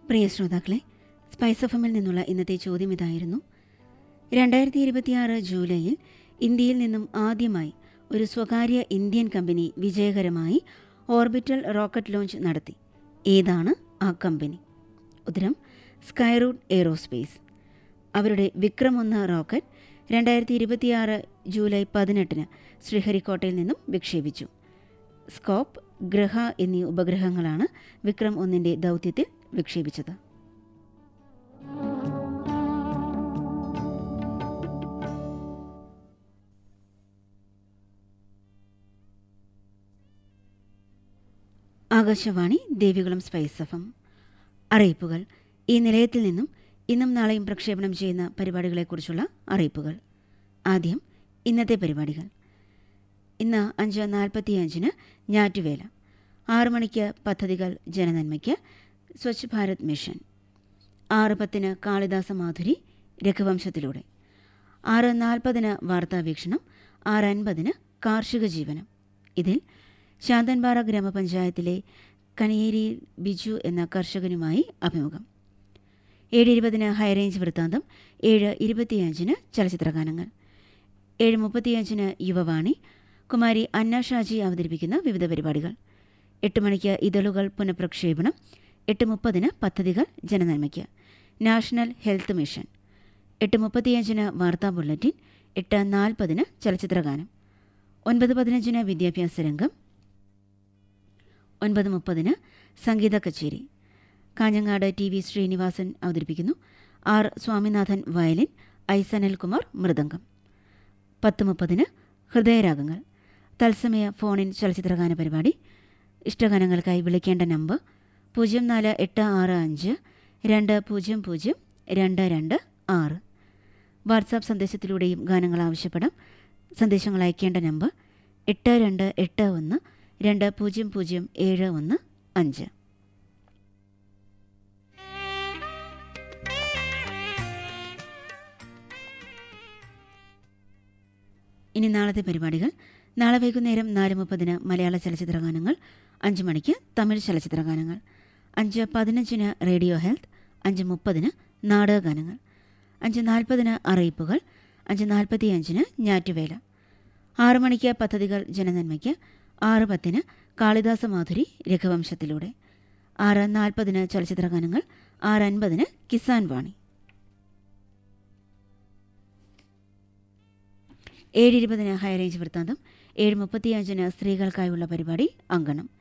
പ്രിയ ശ്രോതാക്കളെ spice F എമ്മിൽ നിന്നുള്ള ഇന്നത്തെ ചോദ്യം ഇതായിരുന്നു രണ്ടായിരത്തി ഇരുപത്തിയാറ് ജൂലൈയിൽ ഇന്ത്യയിൽ നിന്നും ആദ്യമായി ഒരു സ്വകാര്യ ഇന്ത്യൻ കമ്പനി വിജയകരമായി ഓർബിറ്റൽ റോക്കറ്റ് ലോഞ്ച് നടത്തി ഏതാണ് ആ കമ്പനി ഉത്തരം സ്കൈറൂട്ട് എയ്റോസ്പേസ് അവരുടെ വിക്രം ഒന്ന് റോക്കറ്റ് രണ്ടായിരത്തി ഇരുപത്തിയാറ് ജൂലൈ പതിനെട്ടിന് ശ്രീഹരിക്കോട്ടയിൽ നിന്നും വിക്ഷേപിച്ചു സ്കോപ്പ് ഗ്രഹ എന്നീ ഉപഗ്രഹങ്ങളാണ് വിക്രം ഒന്നിൻ്റെ ദൗത്യത്തിൽ വിക്ഷേപിച്ചത് ആകാശവാണി ദേവികുളം സ്പൈസ് എഫം അറിയിപ്പുകൾ ഈ നിലയത്തിൽ നിന്നും ഇന്നും നാളെയും പ്രക്ഷേപണം ചെയ്യുന്ന പരിപാടികളെക്കുറിച്ചുള്ള അറിയിപ്പുകൾ ആദ്യം ഇന്നത്തെ പരിപാടികൾ ഇന്ന് അഞ്ച് നാൽപ്പത്തിയഞ്ചിന് ഞാറ്റുവേല ആറു മണിക്ക് പദ്ധതികൾ ജനനന്മയ്ക്ക് സ്വച്ഛ് ഭാരത് മിഷൻ ആറ് പത്തിന് കാളിദാസ മാധുരി രഘുവംശത്തിലൂടെ ആറ് നാൽപ്പതിന് വാർത്താവീക്ഷണം ആറ് അൻപതിന് കാർഷിക ജീവനം ഇതിൽ ശാന്തൻപാറ ഗ്രാമപഞ്ചായത്തിലെ കണിയേരി ബിജു എന്ന കർഷകനുമായി അഭിമുഖം ഏഴ് ഇരുപതിന് ഹൈറേഞ്ച് വൃത്താന്തം ഏഴ് ഇരുപത്തിയഞ്ചിന് ചലച്ചിത്രഗാനങ്ങൾ ഏഴ് മുപ്പത്തിയഞ്ചിന് യുവവാണി കുമാരി അന്ന ഷാജി അവതരിപ്പിക്കുന്ന വിവിധ പരിപാടികൾ എട്ട് മണിക്ക് ഇതളുകൾ പുനഃപ്രക്ഷേപണം എട്ട് മുപ്പതിന് പദ്ധതികൾ ജനനന്മയ്ക്ക് നാഷണൽ ഹെൽത്ത് മിഷൻ എട്ട് മുപ്പത്തിയഞ്ചിന് വാർത്താ ബുള്ളറ്റിൻ എട്ട് നാൽപ്പതിന് ചലച്ചിത്രഗാനം ഒൻപത് പതിനഞ്ചിന് വിദ്യാഭ്യാസ രംഗം ഒൻപത് മുപ്പതിന് സംഗീത കച്ചേരി കാഞ്ഞങ്ങാട് ടി വി ശ്രീനിവാസൻ അവതരിപ്പിക്കുന്നു R Swaminathan violin I Sanalkumar mridangam പത്ത് മുപ്പതിന് ഹൃദയരാഗങ്ങൾ തത്സമയ ഫോണിൻ ചലച്ചിത്രഗാന പരിപാടി ഇഷ്ടഗാനങ്ങൾക്കായി വിളിക്കേണ്ട നമ്പർ പൂജ്യം നാല് എട്ട് ആറ് അഞ്ച് രണ്ട് പൂജ്യം പൂജ്യം രണ്ട് രണ്ട് ആറ് വാട്സാപ്പ് സന്ദേശത്തിലൂടെയും ഗാനങ്ങൾ ആവശ്യപ്പെടാം സന്ദേശങ്ങൾ അയക്കേണ്ട നമ്പർ എട്ട് രണ്ട് എട്ട് ഒന്ന് രണ്ട് പൂജ്യം പൂജ്യം ഏഴ് ഒന്ന് അഞ്ച് ഇനി നാളത്തെ പരിപാടികൾ നാളെ വൈകുന്നേരം നാല് മുപ്പതിന് മലയാള ചലച്ചിത്രഗാനങ്ങൾ അഞ്ച് മണിക്ക് തമിഴ് ചലച്ചിത്രഗാനങ്ങൾ അഞ്ച് പതിനഞ്ചിന് റേഡിയോ ഹെൽത്ത് അഞ്ച് മുപ്പതിന് നാടകഗാനങ്ങൾ അഞ്ച് നാൽപ്പതിന് അറിയിപ്പുകൾ അഞ്ച് നാൽപ്പത്തിയഞ്ചിന് ഞാറ്റുവേല ആറ് മണിക്ക് പദ്ധതികൾ ജനനന്മയ്ക്ക് ആറ് പത്തിന് കാളിദാസ മാധുരി രഘുവംശത്തിലൂടെ ആറ് നാൽപ്പതിന് ചലച്ചിത്രഗാനങ്ങൾ ആറ് അൻപതിന് കിസാൻ വാണി ഏഴ് ഇരുപതിന് ഹൈറേഞ്ച് വൃത്താന്തം ഏഴ് മുപ്പത്തിയഞ്ചിന് സ്ത്രീകൾക്കായുള്ള പരിപാടി അങ്കണം